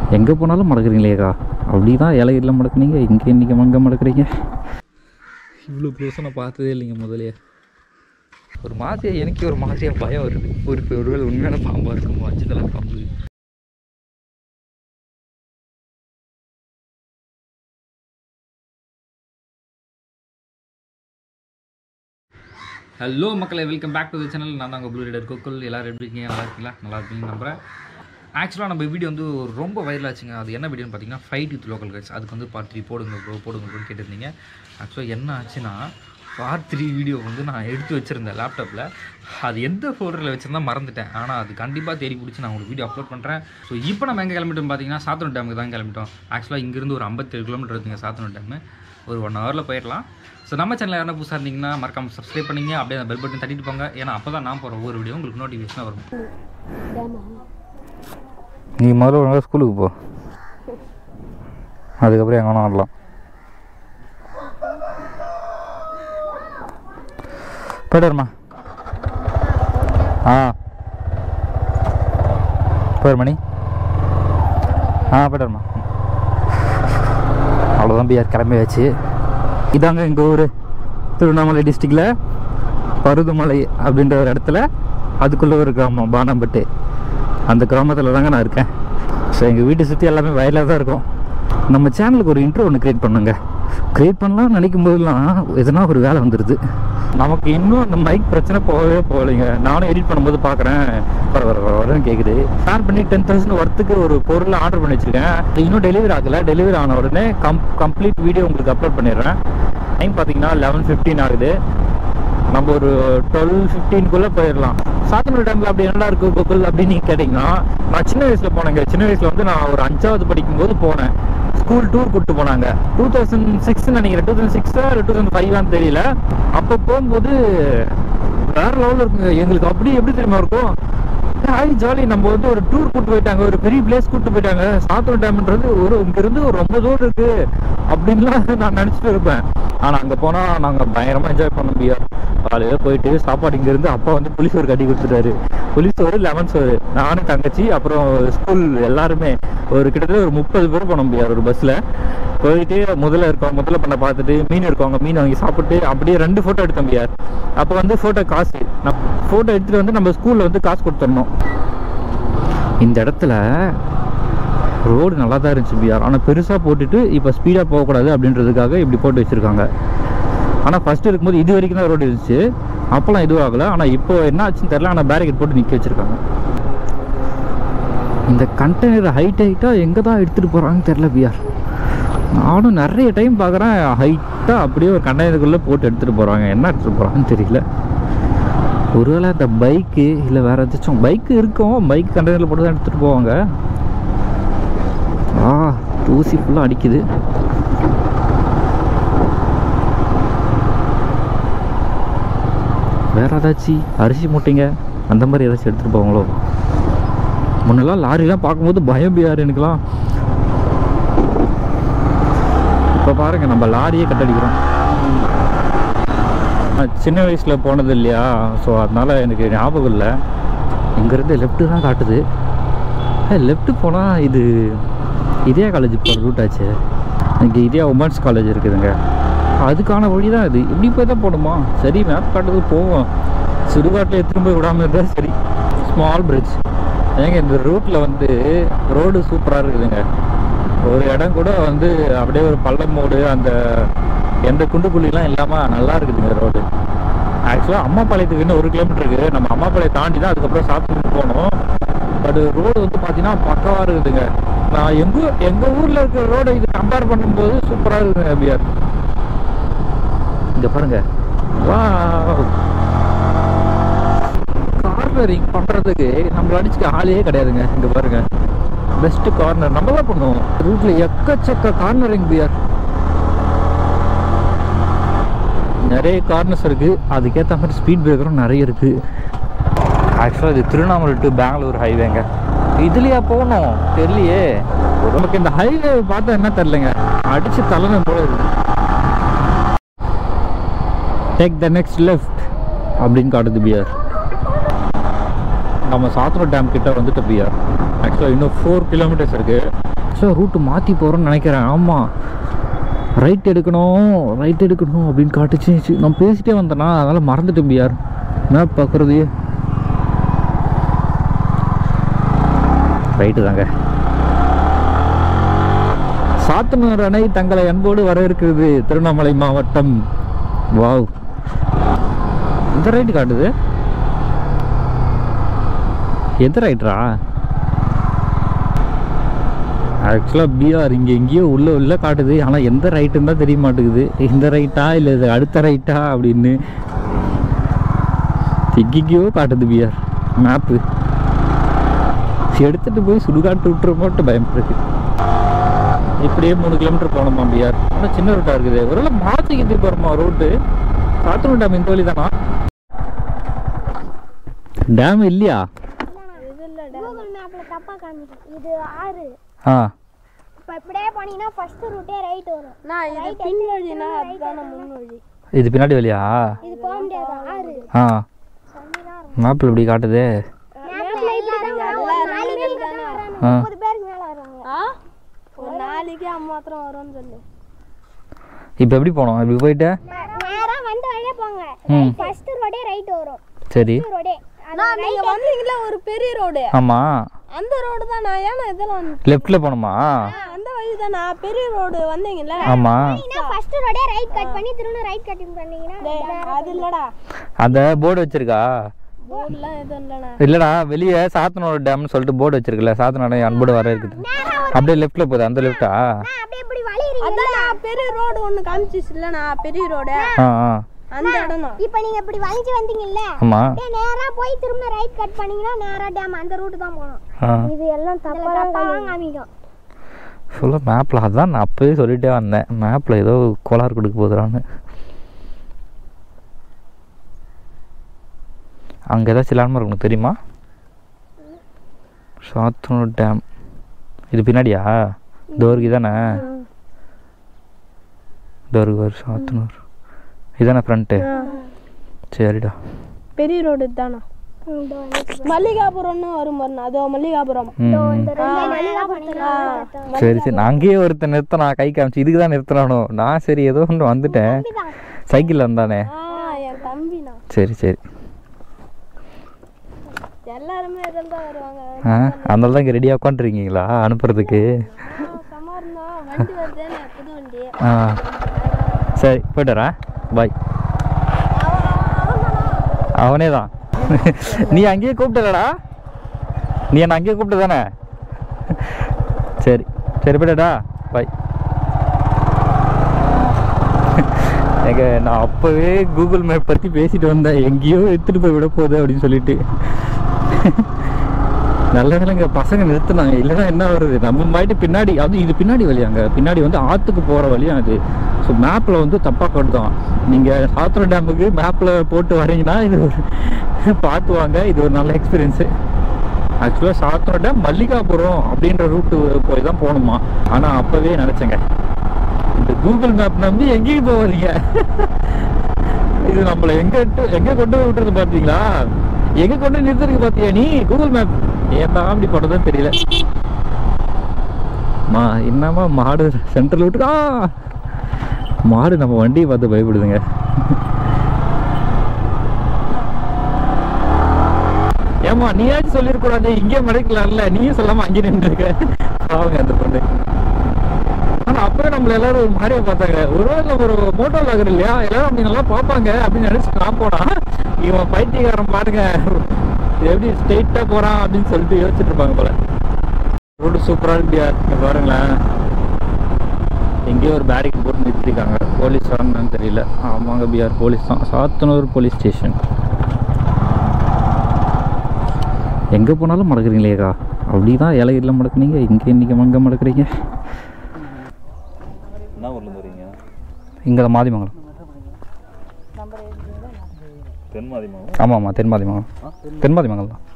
எங்கே போனாலும் மடக்குறீங்களேக்கா அப்படி தான் இலையில மடக்குனீங்க இங்கே இன்றைக்கி அங்கே மடக்குறீங்க இவ்வளோ க்ளோஸாக நான் பார்த்ததே இல்லைங்க முதலே ஒரு மாதிரியாக எனக்கே ஒரு மாதிரியாக பயம் வருது ஒரு ஒருவேளை உண்மையான பாம்பாக இருக்குமோ அச்சுதலா பாம்பு ஹலோ மக்களை welcome back to the channel நான் தான் உங்கள் ப்ளூ ரீடர் கோகுல் எல்லாரும் எப்படி இருக்கீங்க நல்லா இருக்கீங்களா நல்லா இருக்கீங்க நம்புறேன் ஆக்சுவலாக நம்ம வீடியோ வந்து ஒரு ரொம்ப வைரல் ஆச்சுங்க அது என்ன வீடியோன்னு பார்த்தீங்கன்னா ஃபைட் வித் லோக்கல் கைஸ் அதுக்கு வந்து பார்ட் த்ரீ போடுங்க ப்ரோ போடுங்க ப்ரோன்னு கேட்டிருந்தீங்க ஆக்சுவலாக என்ன ஆச்சுன்னா பார்ட் த்ரீ வீடியோ வந்து நான் எடுத்து வச்சுருந்தேன் லேப்டாப்பில் அது எந்த ஃபோல்டரில் வச்சுருந்தா மறந்துட்டேன் ஆனால் அது கண்டிப்பாக தேடி பிடிச்சி நான் உங்களுக்கு வீடியோ அப்லோட் பண்ணுறேன் ஸோ இப்போ நம்ம எங்கே கிளம்பிட்டோம் பார்த்தீங்கன்னா சாத்தனூர் டேமுக்கு தான் கிளம்பிட்டோம் ஆக்சுவலாக இங்கேருந்து ஒரு ஐம்பத்தேழு கிலோமீட்டர் இருக்குங்க சாத்தனூர் டேமு ஒரு ஒன் ஹவரில் போயிடலாம் ஸோ நம்ம சேனல் யாரும் புதுசாக இருந்தீங்கன்னா மறக்காம சப்ஸ்கிரைப் பண்ணிங்க அப்படியே அந்த பெல் பட்டன் தட்டிட்டு போங்க ஏன்னா அப்போ தான் நான் போகிற ஒவ்வொரு வீடியோ உங்களுக்கு நோட்டிஃபிகேஷன் வரும் நீ முதல்ல ஒழுங்காக ஸ்கூலுக்கு போ அதுக்கப்புறம் எங்கே வேணா வரலாம் போய்டுமா ஆ போயிரு மணி ஆ போய்டுமா அவ்வளோதான் பிஆர் கிளம்பியாச்சு இதாங்க எங்கள் ஊர் திருவண்ணாமலை டிஸ்ட்ரிக்டில் பருதுமலை அப்படின்ற ஒரு இடத்துல அதுக்குள்ளே ஒரு கிராமம் பானம்பட்டு அந்த கிராமத்தில் தாங்க நான் இருக்கேன் ஸோ எங்கள் வீட்டை சுற்றி எல்லாமே வயலாக தான் இருக்கும் நம்ம சேனலுக்கு ஒரு இன்ட்ரோ ஒன்று க்ரியேட் பண்ணுங்க க்ரியேட் பண்ணலாம் நினைக்கும் போதெல்லாம் எதனா ஒரு வேலை வந்துடுது நமக்கு இன்னும் அந்த மைக் பிரச்சனை போகவே போகலைங்க நானும் எடிட் பண்ணும்போது பார்க்குறேன் வர வர வர வரன்னு கேட்குது ஷேர் பண்ணி டென் தௌசண்ட் ஒர்த்துக்கு ஒரு பொருளை ஆர்டர் பண்ணி வச்சுருக்கேன் அது இன்னும் டெலிவரி ஆகலை டெலிவரி ஆன உடனே கம் கம்ப்ளீட் வீடியோ உங்களுக்கு அப்லோட் பண்ணிடுறேன் டைம் பார்த்தீங்கன்னா லெவன் ஃபிஃப்டீன் ஆகுது நம்ம ஒரு டுவெல் ஃபிஃப்டீனுக்குள்ளே போயிடலாம் சாத்தனூர் டைமில் அப்படி என்னடா இருக்கு கூகுள் அப்படின்னு நீங்கள் கேட்டிங்கன்னா நான் சின்ன வயசில் போனேங்க சின்ன வயசில் வந்து நான் ஒரு அஞ்சாவது படிக்கும்போது போனேன் ஸ்கூல் டூர் கூப்பிட்டு போனாங்க டூ தௌசண்ட் சிக்ஸ் நினைக்கிறேன் டூ தௌசண்ட் சிக்ஸா இல்லை டூ தௌசண்ட் ஃபைவான்னு தெரியல அப்போ போகும்போது வேற லெவலில் இருக்குங்க எங்களுக்கு அப்படி எப்படி தெரியுமா இருக்கும் ஹாய் ஜாலி நம்ம வந்து ஒரு டூர் கூட்டு போயிட்டாங்க ஒரு பெரிய பிளேஸ் கூட்டு போயிட்டாங்க சாத்தூர் டேம்ன்றது ஒரு இங்கிருந்து ஒரு ரொம்ப தூரம் இருக்கு அப்படின்லாம் நான் நினச்சிட்டு இருப்பேன் ஆனால் அங்கே போனால் நாங்கள் பயங்கரமாக என்ஜாய் பண்ண முடியாது காலையில் போயிட்டு சாப்பாடு இங்கேருந்து அப்பா வந்து புளிசோறு கட்டி கொடுத்துட்டாரு புளிசோறு லெமன் சோறு நானும் தங்கச்சி அப்புறம் ஸ்கூல் எல்லாருமே ஒரு கிட்டத்தட்ட ஒரு முப்பது பேர் போன முடியாது ஒரு பஸ்ஸில் போயிட்டு முதல்ல இருக்கவங்க முதல்ல பண்ண பார்த்துட்டு மீன் இருக்கவங்க மீன் வாங்கி சாப்பிட்டு அப்படியே ரெண்டு ஃபோட்டோ எடுத்த முடியாது அப்போ வந்து ஃபோட்டோ காசு நான் ஃபோட்டோ எடுத்துகிட்டு வந்து நம்ம ஸ்கூலில் வந்து காசு கொடுத்துடணும் இந்த இடத்துல ரோடு நல்லா தான் இருந்துச்சு பிஆர் ஆனால் பெருசாக போட்டுட்டு இப்போ ஸ்பீடாக போகக்கூடாது அப்படின்றதுக்காக இப்படி போட்டு வச்சுருக்காங்க ஆனால் ஃபஸ்ட்டு இருக்கும்போது இது வரைக்கும் தான் ரோடு இருந்துச்சு அப்போல்லாம் இதுவும் ஆகலை ஆனால் இப்போ என்ன ஆச்சுன்னு தெரில ஆனால் பேரிகேட் போட்டு நிற்க வச்சுருக்காங்க இந்த கண்டெய்னர் ஹைட் ஹைட்டாக எங்கே தான் எடுத்துகிட்டு போகிறாங்கன்னு தெரில பிஆர் நானும் நிறைய டைம் பார்க்குறேன் ஹைட்டாக அப்படியே ஒரு கண்டெய்னருக்குள்ளே போட்டு எடுத்துகிட்டு போகிறாங்க என்ன எடுத்துகிட்டு போகிறாங்கன்னு தெரியல ஒருவேளை இந்த பைக்கு இல்லை வேறு ஏதாச்சும் பைக்கு இருக்கும் பைக் கண்டெய்னரில் போட்டு தான் எடுத்துகிட்டு போவாங்க ஆ தூசி ஃபுல்லாக அடிக்குது வேற ஏதாச்சும் அரிசி மூட்டைங்க அந்த மாதிரி ஏதாச்சும் எடுத்துகிட்டு போவாங்களோ முன்னெல்லாம் லாரிலாம் பார்க்கும்போது பயம் பியார் எனக்குலாம் இப்போ பாருங்க நம்ம லாரியே கட்டடிக்கிறோம் நான் சின்ன வயசில் போனது இல்லையா ஸோ அதனால் எனக்கு ஞாபகம் இல்லை இங்கேருந்து லெஃப்ட்டு தான் காட்டுது லெஃப்ட்டு போனால் இது இதயா காலேஜ் போகிற ரூட் ஆச்சு இங்கே இதயா உமன்ஸ் காலேஜ் இருக்குதுங்க அதுக்கான வழி தான் இது இப்படி போய் தான் போகணுமா சரி மேப் காட்டுறது போவோம் சுடுகாட்டில் எடுத்துகிட்டு போய் விடாமல் இருந்தால் சரி ஸ்மால் பிரிட்ஜ் ஏங்க இந்த ரூட்டில் வந்து ரோடு சூப்பராக இருக்குதுங்க ஒரு இடம் கூட வந்து அப்படியே ஒரு பள்ளம் மோடு அந்த எந்த குண்டு குழிலாம் இல்லாமல் நல்லா இருக்குதுங்க ரோடு ஆக்சுவலாக அம்மாபாளையத்துக்கு இன்னும் ஒரு கிலோமீட்டர் இருக்குது நம்ம அம்மாபாளையம் தாண்டி தான் அதுக்கப்புறம் சாப்பிட்டு போகணும் பட் ரோடு வந்து பார்த்தீங்கன்னா பக்கவாக இருக்குதுங்க நான் எங்கள் எங்கள் ஊரில் இருக்கிற ரோடு இது கம்பேர் பண்ணும்போது சூப்பராக இருக்குதுங்க பிஆர் இங்கே பாருங்க வா கார்னரிங் பண்ணுறதுக்கு நம்மள அடிச்சுக்க ஆளே கிடையாதுங்க இங்கே பாருங்க பெஸ்ட் கார்னர் நம்ம தான் பண்ணுவோம் ரூட்ல எக்கச்சக்க கார்னரிங் பியர் நிறைய கார்னர்ஸ் இருக்கு அதுக்கேற்ற மாதிரி ஸ்பீட் பிரேக்கரும் நிறைய இருக்கு ஆக்சுவலாக இது திருவண்ணாமலை டு பெங்களூர் ஹைவேங்க இதுலையா போகணும் தெரியலையே நமக்கு இந்த ஹைவே பார்த்தா என்ன தெரிலங்க அடிச்சு தலைமை போல இருக்கு டேக் த நெக்ஸ்ட் லெஃப்ட் அப்படின்னு காட்டுது பியர் நம்ம சாத்தனூர் டேம் கிட்ட வந்துட்டு பியர் ஆக்சுவலாக இன்னும் ஃபோர் கிலோமீட்டர்ஸ் இருக்குது ஆக்சுவலாக ரூட்டு மாற்றி போகிறோன்னு நினைக்கிறேன் ஆமாம் ரைட் எடுக்கணும் ரைட் எடுக்கணும் அப்படின்னு காட்டுச்சு சரி, நான் பேசிட்டே வந்தேனா அதனால் மறந்துட்டு யார் மேப் பார்க்குறது ரைட்டு தாங்க சாத்தனூர் அணை தங்களை அன்போடு வரவேற்கிறது திருவண்ணாமலை மாவட்டம் வாவ் இந்த ரைட்டு காட்டுது எந்த ரைட்ரா ஆக்சுவலாக பிஆர் இங்கே எங்கேயோ உள்ள உள்ள காட்டுது ஆனால் எந்த ரைட்டுன்னு தான் தெரிய மாட்டேங்குது இந்த ரைட்டா இல்லை இது அடுத்த ரைட்டா அப்படின்னு எங்கேயோ காட்டுது பிஆர் மேப்பு எடுத்துட்டு போய் சுடுகாட்டு விட்டுற மட்டும் பயப்படுது இப்படியே மூணு கிலோமீட்டர் போனோமா பிஆர் ஆனால் சின்ன ரோட்டாக இருக்குது ஒருவேளை மாற்றிக்கிட்டு போகிறோமா ரோட்டு காத்தூர் டேம் இந்த வழி தானா டேம் இல்லையா கூகுள் மேப்ல தப்பா காமிக்கும் இது ஆறு ஆ இப்ப இப்படியே போனீங்கன்னா ஃபர்ஸ்ட் ரூட்டே ரைட் வரும் நான் இது பின் வழினா அதுதானே முன் வழி இது பின்னாடி வழியா இது போக முடியாது ஆறு ஆ மேப்பில் இப்படி காட்டுதே மேப்ல இப்படி தான் வரும். நாளைக்கு தானே வராங்க. ஆ முப்பது பேருக்கு மேல வருவாங்க ஆ ஒரு நாளைக்கு அம்மாத்திரம் வரும்னு சொல்லு இப்போ எப்படி போனோம் இப்படி போயிட்டு நேரா வந்த வழியே போங்க ம் ஃபர்ஸ்ட் ரோடே ரைட் வரும் சரி ரோடே நான் நீங்க வந்தீங்களா ஒரு பெரிய ரோடு ஆமாம் அந்த ரோடு தான் நான் ஏன்னா இதெல்லாம் வந்து லெஃப்டில் போகணுமா அந்த வழி தானா பெரிய ரோடு வந்தீங்கல்ல ஆமாம் ஃபர்ஸ்ட் ரோடே ரைட் கட் பண்ணி திரும்ப ரைட் கட் பண்ணீங்கன்னா டேய், அது இல்லடா அந்த போர்டு வச்சிருக்கா போர்டுலாம் எதுவும் இல்லைண்ணா இல்லைடா வெளியே சாத்தனூர் டேம்னு சொல்லிட்டு போர்டு வச்சிருக்குல்ல சாத்தனோட அன்போடு வர இருக்குது அப்படியே லெஃப்ட்டில் போகுது அந்த லெஃப்ட்டா அப்படியே இப்படி வழியிறீங்க அதான் நான் பெரிய ரோடு ஒன்று காமிச்சிச்சு இல்லைண்ணா பெரிய ரோடு ஆ ஆ அந்த இடம் தான் இப்போ நீங்க இப்படி வளைஞ்சு வந்தீங்கல்ல ஆமாம் அப்படியே நேரா போய் திரும்ப ரைட் கட் பண்ணீங்கன்னா நேரா டேம் அந்த ரூட் தான் போகணும் ஆ இது எல்லாம் தப்பா தப்பா காமிக்கும் ஃபுல்லாக மேப்பில் அதான் நான் அப்போவே சொல்லிட்டே வந்தேன் மேப்பில் ஏதோ கோளாறு கொடுக்க போகுதுறான்னு அங்கே ஏதாச்சும் லேண்ட்மார்க் உனக்கு தெரியுமா சாத்தனூர் டேம் இது பின்னாடியா டோருக்கு தானே டோருக்கு வரும் சாத்தனூர் இதானே ஃப்ரண்ட்டு சரிடா பெரிய ரோடு தானா மல்லிகாபுரம்னு வரும் பாருண்ணா அதோ மல்லிகாபுரம் ம் ஆ, சரி சரி நான் அங்கேயே ஒருத்தன் நிறுத்தினா கை காமிச்சு இதுக்கு தான் நிறுத்தினானோ நான் சரி ஏதோ ஒன்று வந்துட்டேன் சைக்கிளில் வந்தானே ஆ என் தம்பிண்ணா சரி சரி எல்லாருமே இதில் தான் வருவாங்க ஆ அதனால தான் இங்கே ரெடியாக உட்காந்துருக்கீங்களா அனுப்புறதுக்கு சமாருண்ணா வண்டி வருதேண்ணே புது வண்டி ஆ சரி போயிட்டு வரேன் பாய் அவனே தான் நீ அங்கேயே கூப்பிட்டலடா நீ என்ன அங்கேயே கூப்பிட்டு தானே சரி சரி போயிட்டடா பாய் எங்க நான் அப்போவே கூகுள் மேப் பற்றி பேசிட்டு வந்தேன் எங்கேயோ எடுத்துகிட்டு போய் விட போகுது அப்படின்னு சொல்லிட்டு நல்ல வேலைங்க பசங்க நிறுத்துனாங்க இல்லைன்னா என்ன வருது நம்ம மாயிட்டு பின்னாடி அது இது பின்னாடி வழியாங்க பின்னாடி வந்து ஆற்றுக்கு போகிற வழியும் அது ஸோ மேப்பில் வந்து தப்பாக காட்டுதான் நீங்கள் சாத்திர டேமுக்கு மேப்பில் போட்டு வரீங்கன்னா இது ஒரு பார்த்து வாங்க இது ஒரு நல்ல எக்ஸ்பீரியன்ஸு ஆக்சுவலாக சாத்திர டேம் மல்லிகாபுரம் அப்படின்ற ரூட்டு போய் தான் போகணுமா ஆனால் அப்போவே நினச்சேங்க இந்த கூகுள் மேப் நம்பி எங்கேயும் போகாதீங்க இது நம்மளை எங்க இட்டு- எங்க கொண்டு போய் விட்டுறது பாத்தீங்களா எங்க கொண்டு போய் நிறுத்திருக்கு பாத்தியா நீ கூகுள் மேப் ஏன்டா அப்படி போனதுன்னு தெரியல மா என்னமா மாடு சென்ட்ரல் விட்டுக்கா மாடு நம்ம வண்டியை பார்த்து பயப்படுதுங்க ஏமா நீயாச்சும் சொல்லிருக்கூடாது இங்கே மறைக்கலாம்ல நீயும் சொல்லாம அங்கே நின்று இருக்க பாவங்க அந்த பொண்ணு ஆனா அப்பவே நம்மள எல்லாரும் ஒரு மாதிரியா பார்த்தாங்க ஒருவேளை ஒரு மோட்டோ லாகர் இல்லையா எல்லாரும் அப்படி நல்லா பார்ப்பாங்க அப்படின்னு நினைச்சு நான் போனா இவன் பைத்தியக்காரன் பாருங்க இது எப்படி ஸ்ட்ரெயிட்டா போறான் அப்படின்னு சொல்லிட்டு யோசிச்சுட்டு இருப்பாங்க போல ரோடு சூப்பரா இருக்கியா இங்க பாருங்களேன் எங்கேயோ ஒரு பேரிக் போட்டு நிறுத்திருக்காங்க போலீஸ் வரணும்னு தெரியல ஆமாங்க பிஆர் போலீஸ் தான் சாத்தனூர் போலீஸ் ஸ்டேஷன் எங்கே போனாலும் மடக்குறீங்களேக்கா அப்படி தான் இலையில மடக்குனீங்க இங்கே இன்னைக்கு அங்கே மடக்குறீங்க என்ன ஊர்ல இருந்து வரீங்க இங்கே தான் மாதிமங்கலம் தென்மாதிமாவும் ஆமாம் ஆமாம் தென்மாதிமங்கலம் தென்மாதிமங்கலம் தான்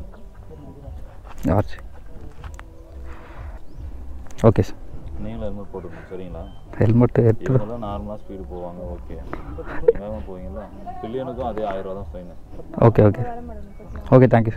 ஆச்சு ஓகே சார் நீங்களும் அது மாதிரி போட்டுக்கணும் சரிங்களா ஹெல்மெட்டு எடுத்து இவங்கெல்லாம் நார்மலாக ஸ்பீடு போவாங்க ஓகே வேகமாக போவீங்களா பில்லியனுக்கும் அதே ஆயிரம் ரூபா தான் fine okay okay okay thank you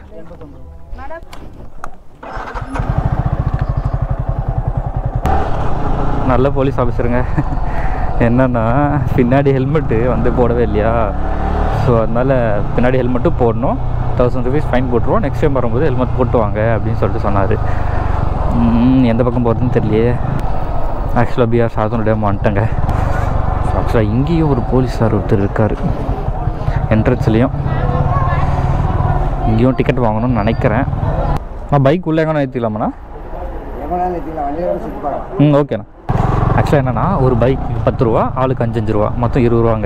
நல்ல போலீஸ் ஆஃபீஸருங்க என்னன்னா பின்னாடி ஹெல்மெட்டு வந்து போடவே இல்லையா ஸோ அதனால் பின்னாடி ஹெல்மெட்டும் போடணும் தௌசண்ட் ருபீஸ் ஃபைன் போட்டுருவோம் நெக்ஸ்ட் டைம் வரும்போது ஹெல்மெட் போட்டு வாங்க அப்படின்னு சொல்லிட்டு சொன்னார் எந்த பக்கம் போகிறதுன்னு தெரியலையே ஆக்சுவலாக பிஆர் சாதன டேம் வந்துட்டேங்க ஆக்சுவலாக இங்கேயும் ஒரு போலீஸ் சார் ஒருத்தர் இருக்கார் என்ட்ரன்ஸ்லேயும் இங்கேயும் டிக்கெட் வாங்கணும்னு நினைக்கிறேன் நான் பைக் உள்ளே எங்கே ஏற்றிக்கலாமாண்ணா ம் ஓகேண்ணா ஆக்சுவலாக என்னென்னா ஒரு பைக் பத்து ரூபா ஆளுக்கு அஞ்சஞ்சு ரூபா மொத்தம் இருபது ரூபாங்க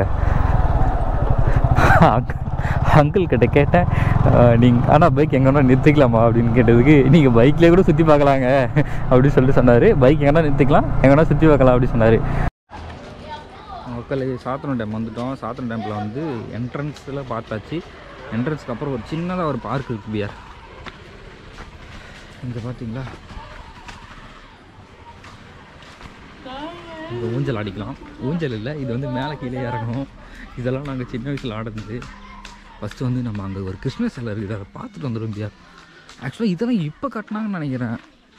அங்கிள் கிட்ட கேட்டேன் நீங்கள் ஆனால் பைக் எங்கன்னா நிறுத்திக்கலாமா அப்படின்னு கேட்டதுக்கு நீங்கள் பைக்லேயே கூட சுற்றி பார்க்கலாங்க அப்படின்னு சொல்லிட்டு சொன்னார் பைக் எங்கன்னா நிறுத்திக்கலாம் எங்கன்னா சுற்றி பார்க்கலாம் அப்படின்னு சொன்னார் மக்கள் சாத்தனம் டேம் வந்துட்டோம் சாத்தனம் டேமில் வந்து என்ட்ரன்ஸில் பார்த்தாச்சு என்ட்ரன்ஸ்க்கு அப்புறம் ஒரு சின்னதாக ஒரு பார்க் இருக்குது பிஆர் இங்கே பார்த்தீங்களா இங்கே ஊஞ்சல் ஆடிக்கலாம் ஊஞ்சல் இல்லை இது வந்து மேலே கீழே இறங்கணும் இதெல்லாம் நாங்கள் சின்ன வயசில் ஆடுனது ஃபஸ்ட்டு வந்து நம்ம அங்கே ஒரு கிருஷ்ண சிலை இருக்குது அதை பார்த்துட்டு வந்துடும் பிஆர் ஆக்சுவலாக இதெல்லாம் இப்போ கட்டினாங்கன்னு நினைக்கிறேன்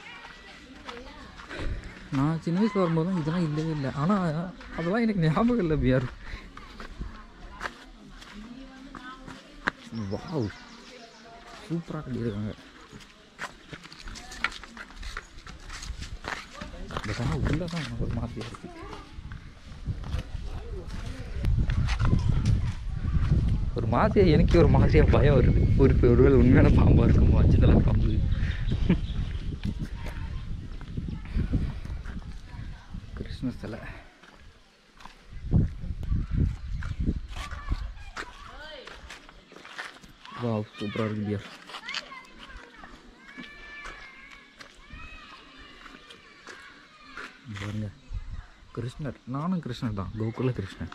நான் சின்ன வயசில் வரும்போது இதெல்லாம் இல்லவே இல்லை ஆனால் அதெல்லாம் எனக்கு ஞாபகம் இல்லை பிஆர் வாவ் சூப்பராக கட்டியிருக்காங்க பட் ஆனால் உள்ளே தான் எனக்கு ஒரு மாதிரியாக இருக்கு ஒரு மாதிரியாக எனக்கே ஒரு மாதிரியாக பயம் வருது ஒரு இப்போ ஒருவேளை உண்மையான பாம்பாக இருக்குமோ அஞ்சு தலை பாம்பு கிருஷ்ண சிலை வா சூப்பராக இருக்கு பியர் பாருங்க கிருஷ்ணர் நானும் கிருஷ்ணர் தான் கோகுல கிருஷ்ணர்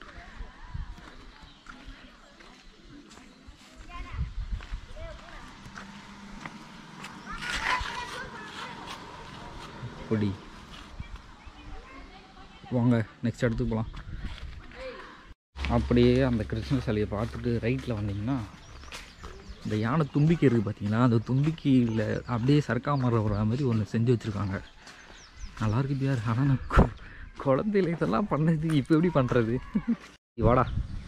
பொடி வாங்க நெக்ஸ்ட் இடத்துக்கு போகலாம் அப்படியே அந்த கிருஷ்ண சிலையை பார்த்துட்டு ரைட்டில் வந்தீங்கன்னா இந்த யானை தும்பிக்கை இருக்குது பார்த்தீங்களா அந்த தும்பிக்கையில் அப்படியே சர்க்கா மரம் வர மாதிரி ஒன்று செஞ்சு வச்சுருக்காங்க நல்லா இருக்கு பியார் ஆனால் நான் கொ- குழந்தையில இதெல்லாம் பண்ணது இப்போ எப்படி பண்ணுறது வாடா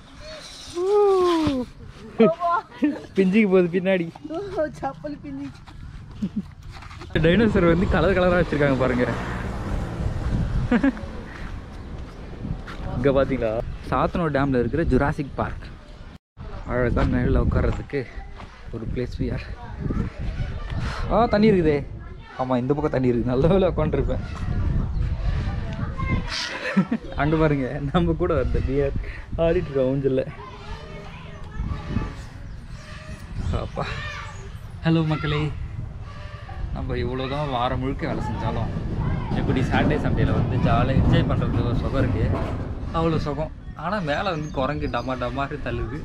பிஞ்சுக்கு போகுது பின்னாடி டைனோசர் வந்து கலர் கலராக வச்சுருக்காங்க பாருங்க இங்கே பார்த்தீங்களா சாத்தனூர் டேமில் இருக்கிற ஜுராசிக் பார்க் அழகாக நிழலில் உட்கார்றதுக்கு ஒரு பிளேஸ் வியார் ஆ தண்ணி இருக்குதே ஆமாம் இந்த பக்கம் தண்ணி இருக்குது நல்ல வேலை உட்காந்துருப்பேன் அங்கே பாருங்க நம்ம கூட அந்த பியர் ஆடிட்டு இருக்கோம் ஊஞ்சல்ல அப்பா ஹலோ மக்களே நம்ம இவ்வளோ தான் வாரம் முழுக்க வேலை செஞ்சாலும் எப்படி சாட்டர்டே சண்டேல வந்து ஜாலியாக என்ஜாய் பண்ணுறதுக்கு ஒரு சுகம் இருக்குது அவ்வளோ சுகம் ஆனால் மேலே வந்து குரங்கு டமா டமாரு தள்ளுது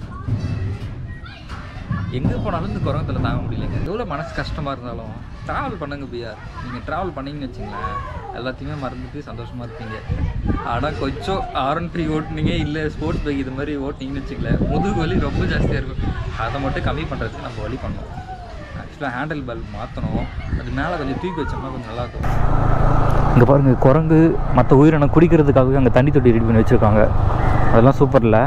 எங்கே போனாலும் இந்த குரங்கத்தில் தாங்க முடியலைங்க எவ்வளோ மனசு கஷ்டமாக இருந்தாலும் ட்ராவல் பண்ணுங்க பியார் நீங்கள் ட்ராவல் பண்ணீங்கன்னு வச்சுங்களேன் எல்லாத்தையுமே மறந்துட்டு சந்தோஷமாக இருப்பீங்க ஆனால் கொஞ்சம் ஆர்என் த்ரீ ஓட்டுனீங்க இல்லை ஸ்போர்ட்ஸ் பைக் இது மாதிரி ஓட்டினீங்கன்னு வச்சுங்களேன் முதுகு வலி ரொம்ப ஜாஸ்தியாக இருக்கும் அதை மட்டும் கம்மி பண்ணுறதுக்கு நம்ம வழி பண்ணோம் ஆக்சுவலாக ஹேண்டில் பல்ப் மாற்றணும் அது மேலே கொஞ்சம் தூக்கி வச்சோம்னா கொஞ்சம் நல்லா இருக்கும் இங்கே பாருங்கள் குரங்கு மற்ற உயிரினம் குடிக்கிறதுக்காகவே அங்கே தண்ணி தொட்டி ரெடி பண்ணி வச்சுருக்காங்க அதெல்லாம் சூப்பர் இல்லை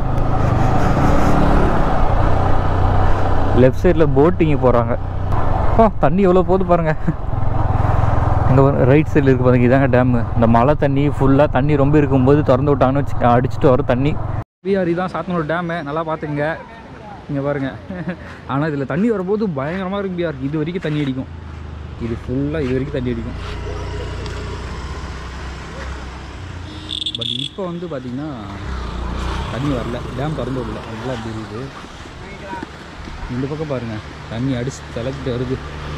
லெஃப்ட் சைடில் போட்டிங்கு போகிறாங்க ஓ தண்ணி எவ்வளோ போகுது பாருங்கள் இங்கே ரைட் சைடில் இருக்குது பாருங்க இதாங்க டேமு இந்த மழை தண்ணி ஃபுல்லாக தண்ணி ரொம்ப இருக்கும்போது திறந்து விட்டாங்கன்னு வச்சு அடிச்சுட்டு வரும் தண்ணி பிஆர் தான் சாத்தனூர் டேமு நல்லா பார்த்துங்க இங்கே பாருங்கள் ஆனால் இதில் தண்ணி வரும்போது பயங்கரமாக இருக்கும் பிஆர் இது வரைக்கும் தண்ணி அடிக்கும் இது ஃபுல்லாக இது வரைக்கும் தண்ணி அடிக்கும் பட் இப்போ வந்து பார்த்திங்கன்னா தண்ணி வரல டேம் திறந்து விடல அதெல்லாம் அப்படி இருக்குது இந்த பக்கம் பாருங்கள் தண்ணி அடிச்சு தலைக்கிட்டு வருது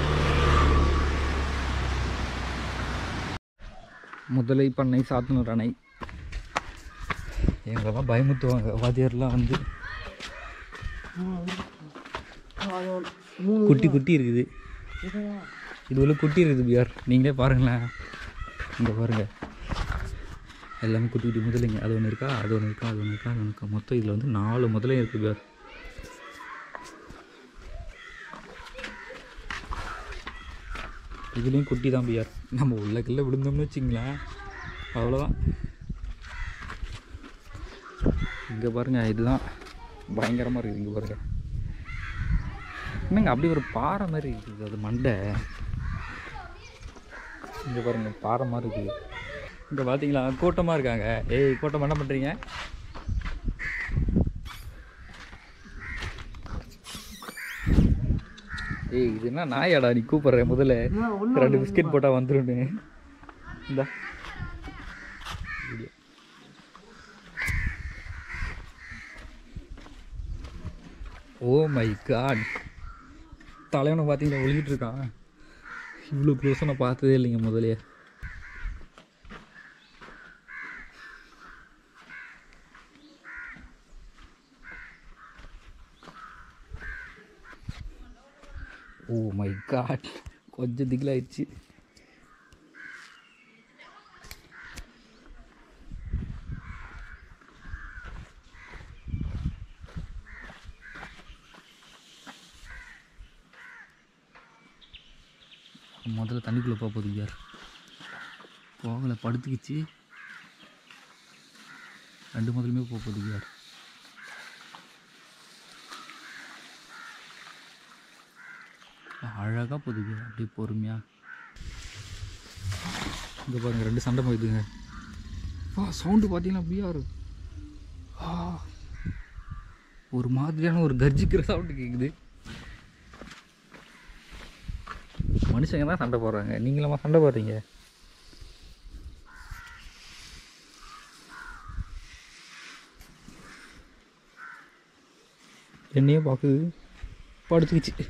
முதலை பண்ணை சாத்தனூர் அணை எங்களெல்லாம் பயமுத்துவாங்க வாத்தியார்லாம் வந்து குட்டி குட்டி இருக்குது இது உள்ள குட்டி இருக்குது பியார் நீங்களே பாருங்களேன் இங்கே பாருங்கள் எல்லாமே குட்டி குட்டி முதலைங்க அது ஒன்று இருக்கா அது ஒன்று இருக்கா அது ஒன்று இருக்கா அது ஒன்று இருக்கா மொத்தம் இதில் வந்து நாலு முதலையும் இருக்குது பார் இதுலேயும் குட்டி தான் பியார் நம்ம உள்ளக்கில்ல விழுந்தோம்னு வச்சிங்களேன் அவ்வளோதான் இங்கே பாருங்க இதுதான் பயங்கரமாக இருக்குது இங்கே பாருங்க என்னங்க அப்படி ஒரு பாறை மாதிரி இருக்குது அது மண்டை இங்கே பாருங்க பாறை மாதிரி இருக்குது இங்கே பார்த்தீங்களா கூட்டமாக இருக்காங்க ஏய் கூட்டம் என்ன பண்ணுறீங்க ஏய் இது என்ன நாயாடா நீ கூப்பிட்ற முதல்ல ரெண்டு பிஸ்கெட் போட்டால் வந்துருன்னு இந்தா வீடியோ ஓ மை காட் தலைவனை பார்த்தீங்களா ஒழுகிட்டு இருக்கான் இவ்வளோ க்ளோஸாக நான் பார்த்ததே இல்லைங்க முதலே ஓ மை காட் கொஞ்சம் திகிலாயிடுச்சு முதல்ல தண்ணிக்குள்ளே போக போகுது யார் போகலை படுத்துக்கிச்சு ரெண்டு முதலுமே போக போகுது யார் அழகாக போகுதுங்க அப்படியே பொறுமையாக இங்கே பாருங்க ரெண்டு சண்டை போயிடுதுங்க வா சவுண்டு பார்த்தீங்கன்னா அப்படியா இருக்கும் ஆ ஒரு மாதிரியான ஒரு கர்ஜிக்கிற சவுண்டு கேட்குது மனுஷங்க தான் சண்டை போடுறாங்க நீங்களமா சண்டை போடுறீங்க என்னையே பார்க்குது படுத்துக்கிச்சு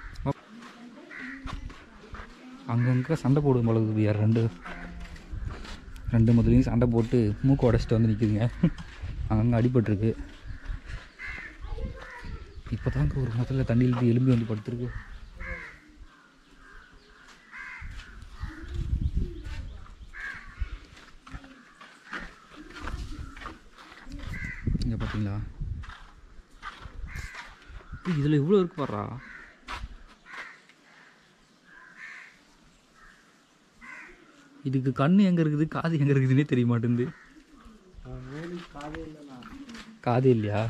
அங்கங்கே சண்டை போடும் பழகுது யார் ரெண்டு ரெண்டு முதலையும் சண்டை போட்டு மூக்கு உடச்சிட்டு வந்து நிற்குதுங்க அங்கங்கே அடிபட்டிருக்கு இப்போ தாங்க ஒரு முதல்ல தண்ணியில் எலும்பி வந்து படுத்துருக்கு இங்கே பார்த்தீங்களா இதில் இவ்வளோ இருக்கு பாடுறா இதுக்கு கண்ணு எங்கே இருக்குது காது எங்கே இருக்குதுன்னே தெரிய மாட்டேங்குது காது இல்லையா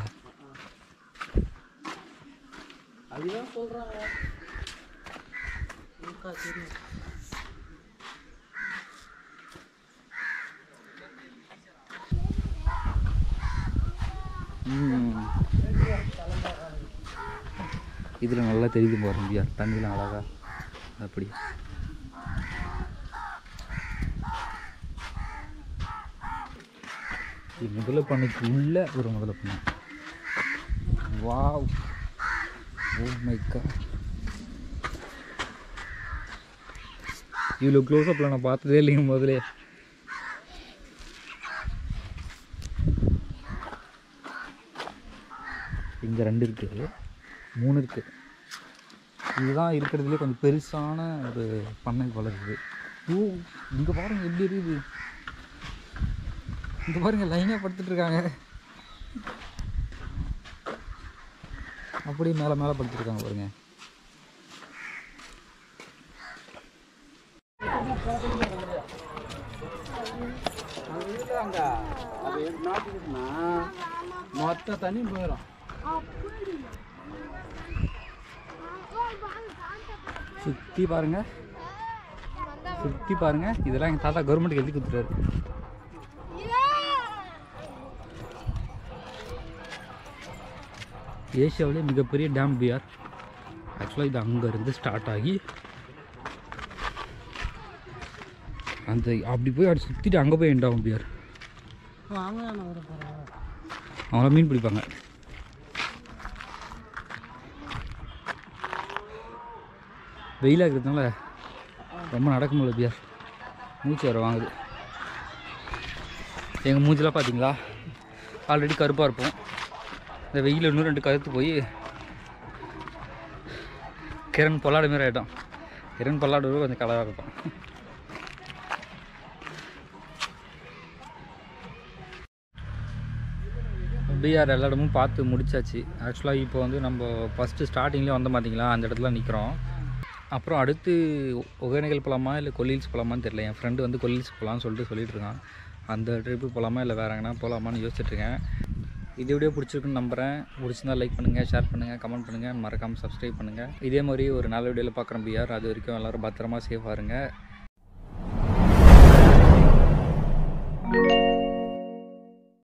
இதில் நல்லா தெரியுது பாருங்க தண்ணிலாம் அழகா அப்படி இது முதல்ல பண்ணைக்கு உள்ள ஒரு முதல்ல பண்ணை வாவ் ஓ மை காட் இவ்வளோ க்ளோஸ்அப்பில் நான் பார்த்ததே இல்லைங்க முதலே இங்கே ரெண்டு இருக்குது மூணு இருக்குது இதுதான் இருக்கிறதுலே கொஞ்சம் பெருசான ஒரு பண்ணை வளருது ஓ இங்கே பாருங்க எப்படி இருக்குது இங்கே பாருங்க லைனாக படுத்துட்டு இருக்காங்க அப்படியே மேலே மேலே படுத்துருக்காங்க பாருங்க மொத்த தண்ணி போயிடும் சுற்றி பாருங்க சுற்றி பாருங்க இதெல்லாம் எங்கள் தாத்தா கவர்மெண்ட்டுக்கு எழுதி கொடுத்துட்டாரு ஏஷியாவிலே மிகப்பெரிய டேம் பிஆர் ஆக்சுவலாக இது அங்கேருந்து ஸ்டார்ட் ஆகி அந்த அப்படி போய் அப்படி சுற்றிட்டு அங்கே போய் எண்ட் ஆகும் பிஆர் அவங்கள மீன் பிடிப்பாங்க வெயிலாக இருக்கிறதுனால ரொம்ப நடக்க முடியல பியார் மூச்சு வர வாங்குது எங்கள் மூஞ்செல்லாம் பார்த்தீங்களா ஆல்ரெடி கருப்பாக இருப்போம் இந்த வெயில் இன்னும் ரெண்டு கருத்து போய் கிரண் பொல்லாடு மாரி ஆகிட்டோம் கிரண் பொல்லாடு கொஞ்சம் கலராக இருக்கும் பிஆர் எல்லா இடமும் பார்த்து முடிச்சாச்சு ஆக்சுவலாக இப்போ வந்து நம்ம ஃபஸ்ட்டு ஸ்டார்டிங்லேயே வந்த பார்த்தீங்களா அந்த இடத்துல நிற்கிறோம் அப்புறம் அடுத்து ஒகேனக்கல் போகலாமா இல்லை கொல்லில்ஸ் போகலாமான்னு தெரியல என் ஃப்ரெண்டு வந்து கொல்லில்ஸ் போகலான்னு சொல்லிட்டு சொல்லிட்டு இருக்கான் அந்த ட்ரிப்பு போகலாமா இல்லை வேறு எங்கன்னா போகலாமான்னு யோசிச்சுட்ருக்கேன் இந்த வீடியோ பிடிச்சிருக்குன்னு நம்புகிறேன் பிடிச்சிருந்தா லைக் பண்ணுங்கள் ஷேர் பண்ணுங்கள் கமெண்ட் பண்ணுங்கள் மறக்காமல் சப்ஸ்கிரைப் பண்ணுங்கள் இதே மாதிரி ஒரு நல்ல வீடியோவில் பார்க்குறோம் பிஆர் அது வரைக்கும் எல்லோரும் பத்திரமா சேஃபாக இருங்க